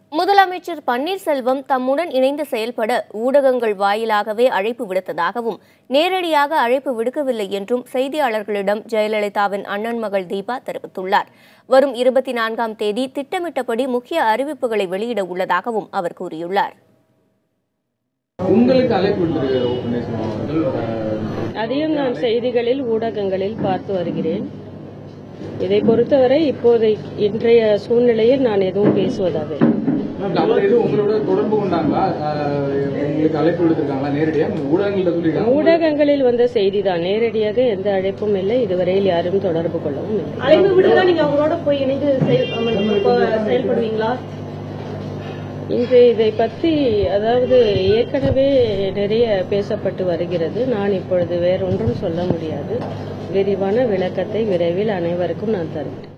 முதலமைச்சர் பன்னீர்செல்வம் தம்முடன் இணைந்து செயல்பட ஊடகங்கள் வாயிலாகவே அழைப்பு விடுத்ததாகவும் நேரடியாக அழைப்பு விடுக்கவில்லை என்றும் செய்தியாளர்களிடம் ஜெயலலிதாவின் அண்ணன் மகள் தீபா தெரிவித்துள்ளார் வரும் இருபத்தி நான்காம் தேதி திட்டமிட்டபடி முக்கிய அறிவிப்புகளை வெளியிட உள்ளதாகவும் அவர் கூறியுள்ளார் உங்களுக்கு அழைப்பு விடுத்திருக்காரு ஓ பன்னீர்செல்வம் அவர்கள் அஹ், அதையும் நான் செய்திகளில் ஊடகங்களில் பார்த்து வருகிறேன் இதை பொறுத்தவரை இப்போதை இன்றைய சூழ்நிலையில் நான் எதுவும் பேசுவதாக இல்லை. மேம், அவர் எதுவும் உங்களோட தொடர்பு கொண்டாங்களா அஹ், உங்களுக்கு அழைப்பு விடுத்திருக்காங்களா நேரடியா ஊடகங்கள்ல சொல்லிருக்காங்க ஊடகங்களில் வந்த செய்திதான் நேரடியாக எந்த அழைப்பும் இல்லை இதுவரையில் யாரும் தொடர்பு கொள்ளவும் இல்லை அழைப்பு விடுதா நீங்க அவரோட போய் இணைந்து செயல் இப்போ செயல்படுவீங்களா இன்று இதை பற்றி அதாவது ஏற்கனவே நிறைய பேசப்பட்டு வருகிறது நான் இப்பொழுது வேறொன்றும் சொல்ல முடியாது விரிவான விளக்கத்தை விரைவில் அனைவருக்கும் நான் தருகிறேன்